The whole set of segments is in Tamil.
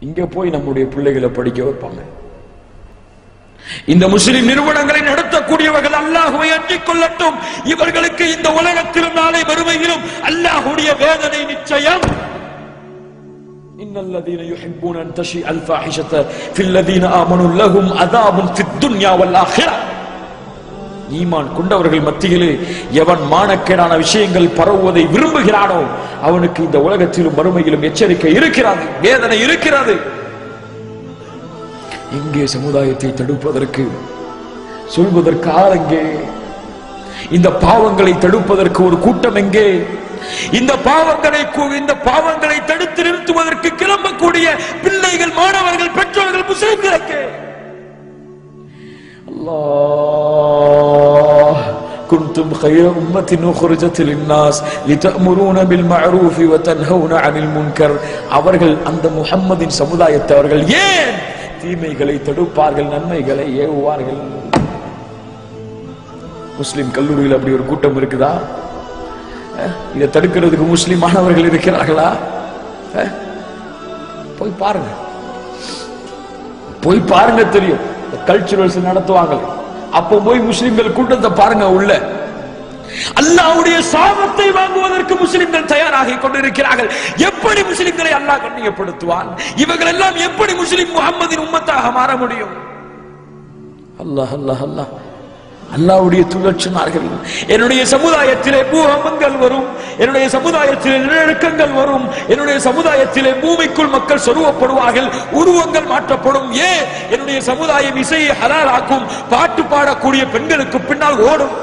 இங்க போய் நம்முடைய பிள்ளைகளை படிக்க வைப்பாங்க இந்த முஸ்லிம் நிறுவனங்களை நடத்தக்கூடியவர்கள் அல்லாஹுவை அஞ்சிக் கொள்ளட்டும் இவர்களுக்கு இந்த உலகத்திலும் நாளை வறுமையிலும் அல்லாஹுடைய வேதனை நிச்சயம் إن الذين يحبون أن تشيء الفاحشة في الذين آمنوا لهم عذاب في الدنيا والآخرة ஈமான் கொண்டவர்கள் மத்தியிலே எவன் மானக்கேடான விஷயங்கள் பரவுவதை விரும்புகிறானோ அவனுக்கு இந்த உலகத்திலும் வறுமையிலும் எச்சரிக்கை இருக்கிறது வேதனை இருக்கிறது எங்கே சமுதாயத்தை தடுப்பதற்கு சொல்வதற்கு ஆள் எங்கே இந்த பாவங்களை தடுப்பதற்கு ஒரு கூட்டம் எங்கே இந்த பாவங்களை கு- இந்த பாவங்களை தடுத்து நிறுத்துவதற்கு கிளம்பக்கூடிய பிள்ளைகள் மாணவர்கள் பெற்றோர்கள் முஸ்லிம்களுக்கு الله كنتم خير أمة أخرجت للناس لتأمرون بالمعروف وتنهون عن المنكر அவர்கள் அந்த முஹம்மதின் சமுதாயத்தை அவர்கள் ஏன் தீமைகளை தடுப்பார்கள் நன்மைகளை ஏவுவார்கள் முஸ்லிம் கல்லூரியில் அப்படி ஒரு கூட்டம் இருக்குதா அஹ், இதை தடுக்கிறதுக்கு முஸ்லிம் மாணவர்கள் இருக்கிறார்களா அஹ், போய் பாருங்க போய் பாருங்க தெரியும் கல்ச்சுரல்ஸ் நடத்துவாங்க அப்போ போய் முஸ்லிம்கள் கூட்டத்தை பாருங்க உள்ள அல்லாஹ்வுடைய சாபத்தை வாங்குவதற்கு முஸ்லிம்கள் தயாராகி கொண்டிருக்கிறார்கள் எப்படி முஸ்லிம்களை அல்லாஹ் கண்ணியப்படுத்துவான் இவர்கள் எல்லாம் எப்படி முஸ்லிம் முகம்மதின் உம்மத்தாக மாற முடியும் அல்லாஹ் அல்லாஹ் அல்லாஹ் அல்லாஹ்வுடைய தூதர் சொன்னார்கள் என்னுடைய சமுதாயத்திலே பூகம்பங்கள் வரும் என்னுடைய சமுதாயத்திலே நிலநடுக்கங்கள் வரும் என்னுடைய சமுதாயத்திலே பூமிக்குள் மக்கள் சொருவப்படுவார்கள் உருவங்கள் மாற்றப்படும் ஏன் என்னுடைய சமுதாயம் இசையை ஹலாலாக்கும் பாட்டு பாடக்கூடிய பெண்களுக்கு பின்னால் ஓடும்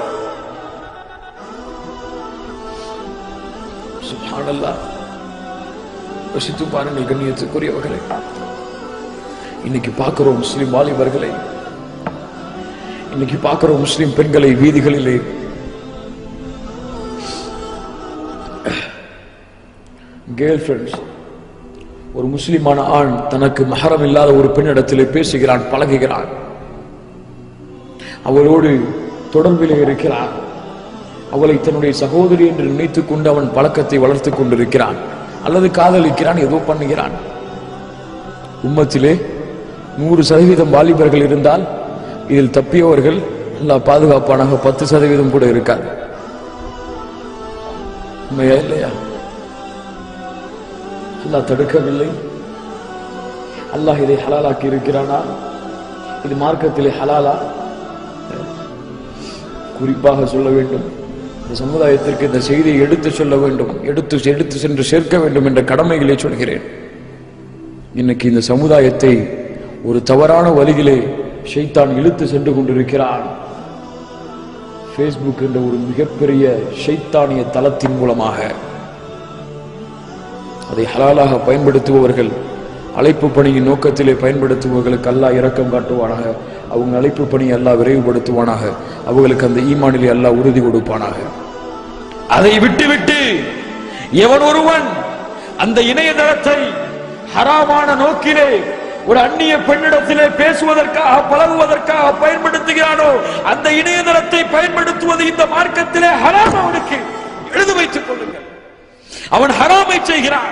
சுப்ஹானல்லாஹ் யோசித்து பாருங்கள் கண்ணியத்துக்குரியவர்களே இன்னைக்கு பார்க்கிறோம் முஸ்லிம் வாலிபர்களை இன்னைக்கு பார்க்கிறோம் முஸ்லிம் பெண்களை வீதிகளிலே கேர்ள் ஃபிரெண்ட்ஸ் ஒரு முஸ்லிமான ஆண் தனக்கு மகரம் இல்லாத ஒரு பெண்ணிடத்திலே பேசுகிறான் பழகுகிறான் அவளோடு தொடர்பிலே இருக்கிறான் அவளை தன்னுடைய சகோதரி என்று நினைத்துக் கொண்டு அவன் பழக்கத்தை வளர்த்துக் கொண்டிருக்கிறான் அல்லது காதலிக்கிறான் ஏதோ பண்ணுகிறான் உம்மத்திலே நூறு சதவீதம் வாலிபர்கள் இருந்தால் இதில் தப்பியவர்கள் எல்லாம் பாதுகாப்பானாக பத்து சதவீதம் கூட இருக்காது உண்மையா இல்லையா அல்லாஹ் தடுக்கவில்லை அல்லாஹ் இதை ஹலாலாக்கி இருக்கிறானா இது மார்க்கத்திலே ஹலாலா குறிப்பாக சொல்ல வேண்டும் இந்த சமுதாயத்திற்கு இந்த செய்தியை எடுத்து சொல்ல வேண்டும் எடுத்து எடுத்து சென்று சேர்க்க வேண்டும் என்ற கடமைகளை சொல்கிறேன் இன்னைக்கு இந்த சமுதாயத்தை ஒரு தவறான வழியிலே ஷைத்தான் இழுத்து சென்று கொண்டிருக்கிறான் ஃபேஸ்புக் என்ற ஒரு மிகப்பெரிய ஷைத்தானிய தளத்தின் மூலமாக அதை ஹலாலாக பயன்படுத்துபவர்கள் அழைப்பு பணியின் நோக்கத்திலே பயன்படுத்துபவர்களுக்கு அல்லாஹ் இரக்கம் காட்டுவானாக அவங்க அழைப்பு பணியை அல்லாஹ் விரைவுபடுத்துவானாக அவர்களுக்கு அந்த ஈமானிலே அல்லாஹ் உறுதி கொடுப்பானாக அதை விட்டுவிட்டு எவன் ஒருவன் அந்த இணையதளத்தை ஹராமான நோக்கிலே ஒரு அந்நிய பெண்ணிடத்திலே பேசுவதற்காக பழகுவதற்காக பயன்படுத்துகிறானோ அந்த இணையதளத்தை பயன்படுத்துவது இந்த மார்க்கத்திலே ஹராம் அவனுக்கு எழுதி வைத்துக் கொள்ளுங்கள் அவன் ஹராமை செய்கிறான்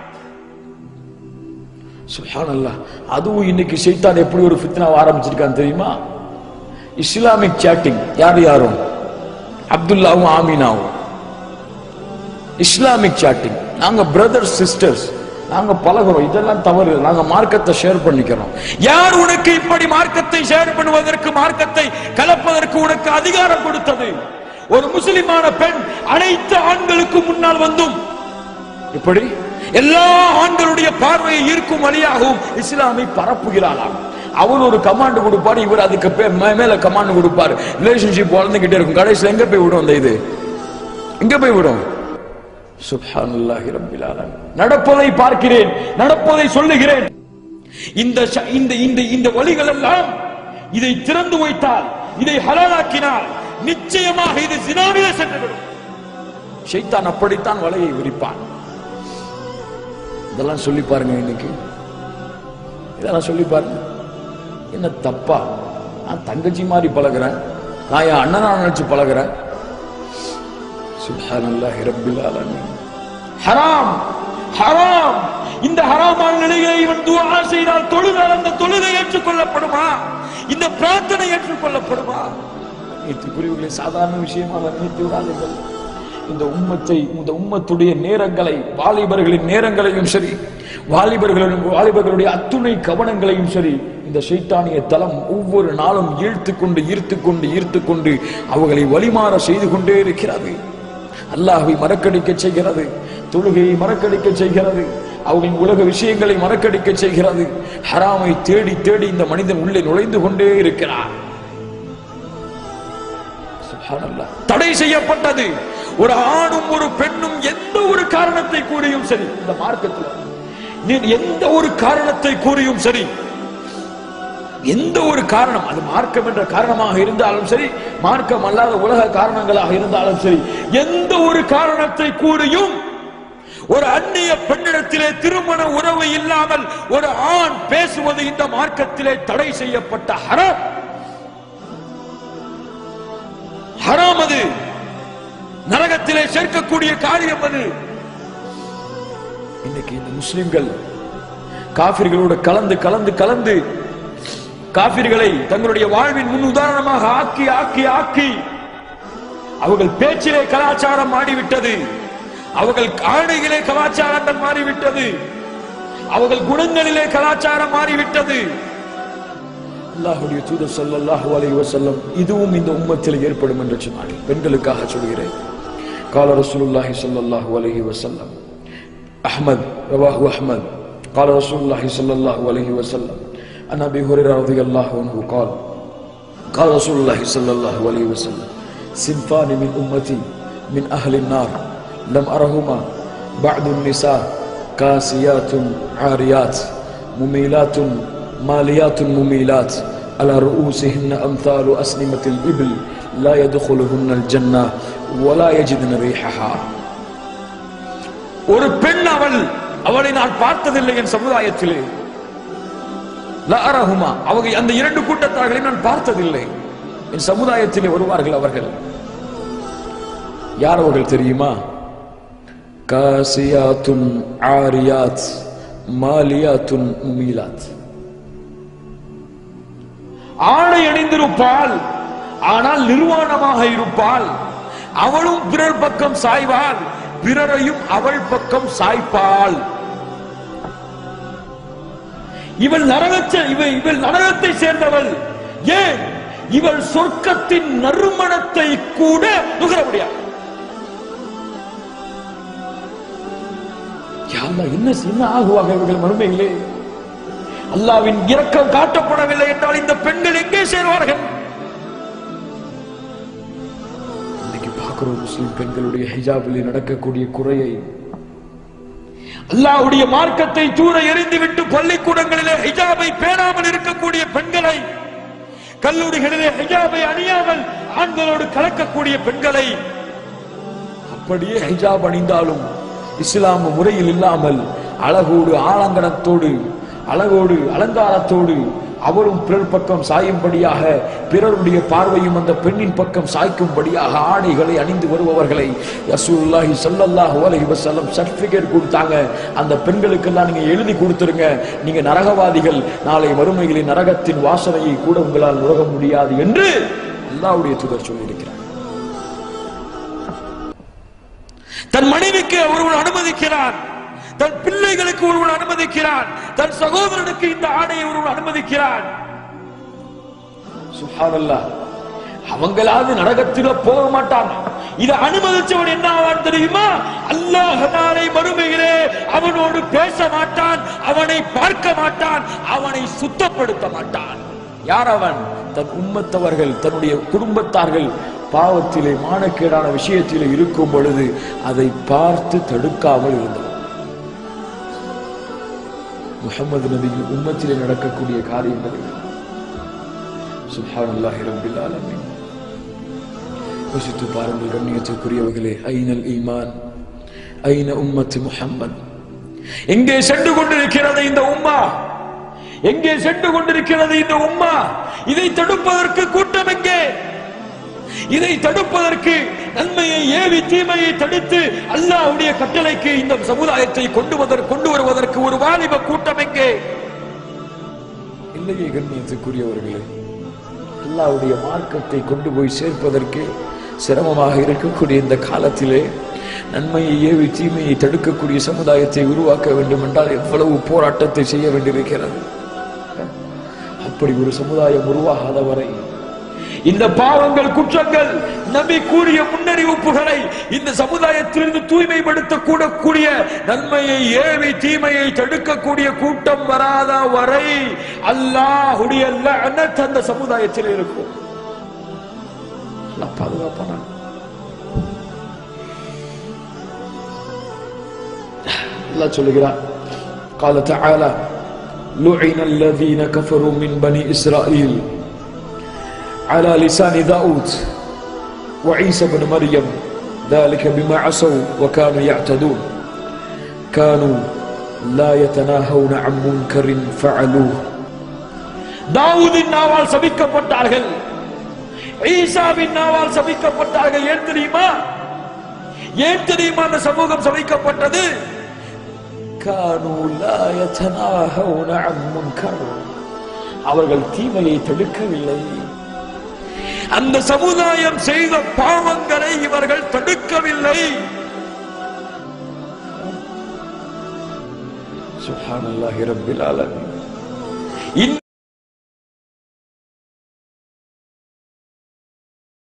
சுப்ஹானல்லாஹ் அதுவும் இன்னைக்கு சைத்தான் எப்படி ஒரு ஃபித்னாவை ஆரம்பிச்சிருக்கான் தெரியுமா இஸ்லாமிக் சாட்டிங் யார் யாரும் அப்துல்லாவும் ஆமீனாவும் இஸ்லாமிக் சாட்டிங் நாங்க பிரதர்ஸ் சிஸ்டர்ஸ் நாங்க பழகுறோம் இதெல்லாம் தவறு நாங்க மார்க்கத்தை ஷேர் பண்ணிக்கிறோம் யார் உனக்கு இப்படி மார்க்கத்தை ஷேர் பண்ணுவதற்கு மார்க்கத்தை கலப்பதற்கு உனக்கு அதிகாரம் கொடுத்தது ஒரு முஸ்லிமான பெண் அனைத்து ஆண்களுக்கு முன்னால் வந்தும் இப்படி எல்லா ஆண்களுடைய பார்வையை ஈர்க்கும் வழியாகவும் இஸ்லாமை பரப்புகிறாளாம் அவர் ஒரு கமாண்ட் கொடுப்பாரு இவர் அதுக்கு பே- மே- மேல கமாண்ட் கொடுப்பாரு ரிலேஷன்ஷிப் வளர்ந்துகிட்டே இருக்கும் கடைசியில் எங்க போய் விடும் அந்த இது எங்க போய் விடும் சுப்ஹானல்லாஹி ரப்பில் ஆலமீன் நடப்பதை பார்க்கிறேன் நடப்பதை சொல்லுகிறேன் இந்த ச- இந்த இந்த இந்த வழிகள் எல்லாம் இதை திறந்து வைத்தால் இதை ஹலாலாக்கினால் நிச்சயமாக இது சினாவிலே சென்றுவிடும் ஷைத்தான் அப்படித்தான் வலையை விரிப்பான் இதெல்லாம் சொல்லி பாருங்க இன்னைக்கு இதெல்லாம் சொல்லி பாருங்க என்ன தப்பா நான் தங்கச்சி மாதிரி பழகுறேன் நான் என் அண்ணனா நினைச்சு பழகுறேன் சுப்ஹானல்லாஹி ரப்பில் ஆலமீன் ஹராம் ஹராம் இந்த ஹராமான நிலையை இவன் துஆ செய்தால் தொழுதால் அந்த தொழுகை ஏற்றுக்கொள்ளப்படுமா இந்த பிரார்த்தனை ஏற்றுக்கொள்ளப்படுமா நேற்றுக்குரியவர்களை சாதாரண விஷயமாக நினைத்து விடாதீர்கள் இந்த உம்மத்தை இந்த உம்மத்துடைய நேரங்களை வாலிபர்களின் நேரங்களையும் சரி வாலிபர்களின் வாலிபர்களுடைய அத்துணை கவனங்களையும் சரி இந்த சைத்தானிய தலம் ஒவ்வொரு நாளும் ஈர்த்து கொண்டு ஈர்த்து கொண்டு ஈர்த்து கொண்டு அவர்களை வழிமாற செய்து கொண்டே இருக்கிறது அல்லாஹ்வை மறக்கடிக்க செய்கிறது தொழுகையை மறக்கடிக்க செய்கிறது அவர்களின் உலக விஷயங்களை மறக்கடிக்க செய்கிறது ஹராமை தேடி தேடி இந்த மனிதன் உள்ளே நுழைந்து கொண்டே இருக்கிறார் சுப்ஹானல்லாஹ். தடை செய்யப்பட்டது ஒரு ஆணும் ஒரு பெண்ணும் எந்த ஒரு காரணத்தை கூறியும் சரி இந்த மார்க்கத்தில் நீ எந்த ஒரு காரணத்தை கூறியும் சரி எந்த ஒரு காரணம் அது மார்க்கம் என்ற காரணமாக இருந்தாலும் சரி மார்க்கம் அல்லாத உலக காரணங்களாக இருந்தாலும் சரி எந்த ஒரு காரணத்தை கூறியும் ஒரு அந்நிய பெண்ணிடத்திலே திருமண உறவு இல்லாமல் ஒரு ஆண் பேசுவது இந்த மார்க்கத்திலே தடை செய்யப்பட்ட ஹரம் ஹராம் அது நரகத்திலே சேர்க்கக்கூடிய காரியம் அது இன்னைக்கு இந்த முஸ்லிம்கள் காபிர்களோடு கலந்து கலந்து கலந்து காபிர்களை தங்களுடைய வாழ்வின் முன் உதாரணமாக ஆக்கி ஆக்கி ஆக்கி அவர்கள் பேச்சிலே கலாச்சாரம் மாறிவிட்டது அவர்கள் ஆடைகளே கலாச்சாரங்கள் மாறிவிட்டது அவர்கள் குணங்களிலே கலாச்சாரம் மாறிவிட்டது அல்லாஹுடைய தூதர் ஸல்லல்லாஹு அலைஹி வஸல்லம் இதுவும் இந்த உம்மத்தில் ஏற்படும் என்று சொன்னார்கள் பெண்களுக்காக சொல்கிறேன் قال رسول الله صلى الله عليه وسلم أحمد رواه أحمد قال رسول الله صلى الله عليه وسلم عن أبي هريرة رضي الله عنه قال قال رسول الله صلى الله عليه وسلم صنفان من أمتي من أهل النار لم أرهما بعد النساء كاسيات عاريات مميلات ماليات مميلات على رؤوسهن أمثال أسنمة الإبل لا يدخلهن الجنة ولا يجدن ريحها ஒரு பெண் அவள் அவளை நான் பார்த்ததில்லை என் சமுதாயத்திலே லஅரஹுமா அவங்க அந்த இரண்டு கூட்டத்தார்களை நான் பார்த்ததில்லை என் சமுதாயத்திலே வருவார்கள் அவர்கள் யார் அவர்கள் தெரியுமா காசியாத்துன் ஆரியாத் மாலியாத்துன் முமீலாத் ஆடை அணிந்திருப்பாள் ஆனால் நிர்வாணமாக இருப்பாள் அவளும் பிறர் பக்கம் சாய்வாள் பிறரையும் அவள் பக்கம் சாய்ப்பாள் இவள் நரகத்தை இவள் இவள் நரகத்தை சேர்ந்தவள் ஏன் இவள் சொர்க்கத்தின் நறுமணத்தை கூட நுகர முடியாது யா அல்லாஹ், என்ன என்ன ஆகுவாங்க இவர்கள் மறுமையிலே அல்லாவின் இரக்கம் காட்டப்படவில்லை என்றால் இந்த பெண்கள் எங்கே சேர்வார்கள் இன்னைக்கு பார்க்கிறோம் முஸ்லிம் பெண்களுடைய ஹிஜாபில் நடக்கக்கூடிய குறையை அல்லாஹ்வுடைய மார்க்கத்தை தூர எறிந்துவிட்டு பள்ளிக்கூடங்களிலே ஹிஜாபை பேணாமல் இருக்கக்கூடிய பெண்களை கல்லூரிகளிலே ஹிஜாபை அணியாமல் ஆண்களோடு கலக்கக்கூடிய பெண்களை அப்படியே ஹிஜாப் அணிந்தாலும் இஸ்லாம் முறையில் இல்லாமல் அழகோடு ஆலங்கனத்தோடு அழகோடு அலங்காரத்தோடு அவரும் பிறர் பக்கம் சாயும்படியாக பிறருடைய பார்வையும் அந்த பெண்ணின் பக்கம் சாய்க்கும்படியாக ஆடைகளை அணிந்து வருபவர்களை ரசூலுல்லாஹி ஸல்லல்லாஹு அலைஹி வஸல்லம் சர்டிபிகேட் கொடுத்தாங்க அந்த பெண்களுக்கெல்லாம் நீங்க எழுதி கொடுத்துருங்க நீங்க நரகவாதிகள் நாளை மறுமையிலே நரகத்தின் வாசனையை கூட உங்களால் நுகர முடியாது என்று அல்லாஹ்வுடைய தூதர் சொல்லியிருக்கிறார் தன் மனைவிக்கு ஒருவன் அனுமதிக்கிறான் தன் பிள்ளைகளுக்கு ஒருவன் அனுமதிக்கிறான் தன் சகோதரனுக்கு இந்த ஆடையை ஒருவன் அனுமதிக்கிறான் சுப்ஹானல்லாஹ் அவங்களாவது நரகத்தில போக மாட்டாங்க இதை அனுமதிச்சவன் என்ன ஆவான் தெரியுமா அல்லாஹ் நாளை மறுமையிலே அவனோடு பேச மாட்டான் அவனை பார்க்க மாட்டான் அவனை சுத்தப்படுத்த மாட்டான் யார் அவன் தன் உம்மத்தவர்கள் தன்னுடைய குடும்பத்தார்கள் பாவத்திலே மானக்கேடான விஷயத்திலே இருக்கும் பொழுது அதை பார்த்து தடுக்காமல் இருந்தவன் முகமது நபியின் உம்மத்திலே நடக்கக்கூடிய காரியங்கள் சுப்ஹானல்லாஹி ரப்பில் ஆலமீன் யோசித்து பாருங்கள் கண்ணியத்துக்குரியவர்களே ஐனல் ஈமான் ஐன உம்மத்து முஹம்மத் எங்கே சென்று கொண்டிருக்கிறது இந்த உம்மா எங்கே சென்று கொண்டிருக்கிறது இந்த உம்மா இதை தடுப்பதற்கு கூட்டம் எங்கே இதை தடுப்பதற்கு நன்மையை ஏவி தீமையை தடுத்து அல்லாஹ்வுடைய கட்டளைக்கு இந்த சமுதாயத்தை கொண்டு வதற்கு கொண்டு வருவதற்கு ஒரு வாலிப கூட்டம் எங்கே இல்லையே கண்ணியத்துக்குரியவர்களே அல்லாஹ்வுடைய மார்க்கத்தை கொண்டு போய் சேர்ப்பதற்கு சிரமமாக இருக்கக்கூடிய இந்த காலத்திலே நன்மையை ஏவி தீமையை தடுக்கக்கூடிய சமுதாயத்தை உருவாக்க வேண்டும் என்றால் எவ்வளவு போராட்டத்தை செய்ய வேண்டியிருக்கிறது அப்படி ஒரு சமுதாயம் உருவாகாத வரை இந்த பாவங்கள் குற்றங்கள் நபி கூறிய முன்னறிவிப்புகளை இந்த சமுதாயத்திலிருந்து தூய்மைப்படுத்த கூடக்கூடிய நன்மையை ஏவி தீமையை தடுக்கக்கூடிய கூட்டம் வராத வரை அல்லாஹுடைய லஅனத் அந்த சமுதாயத்தில் இருக்கும் அல்லாஹ் பாதுகாப்பானா அல்லாஹ் சொல்லுகிறான் قال تعالى لعن الذين كفروا من بني إسرائيل على لسان داود وعيسى بن مريم ذلك بما عصوا وكانوا يعتدون كانوا لا يتناهون عن منكر فعلوه தாவூதின் நாவால் சபிக்கப்பட்டார்கள் ஈசாவின் நாவால் சபிக்கப்பட்டார்கள் ஏன் தெரியுமா ஏன் தெரியுமா அந்த சமூகம் சபிக்கப்பட்டது كانوا لا يتناهون عن منكر அவர்கள் தீமையை தடுக்கவில்லை அந்த சமுதாயம் செய்த பாவங்களை இவர்கள் தடுக்கவில்லை சுப்ஹானல்லாஹி ரப்பில் ஆலமீன்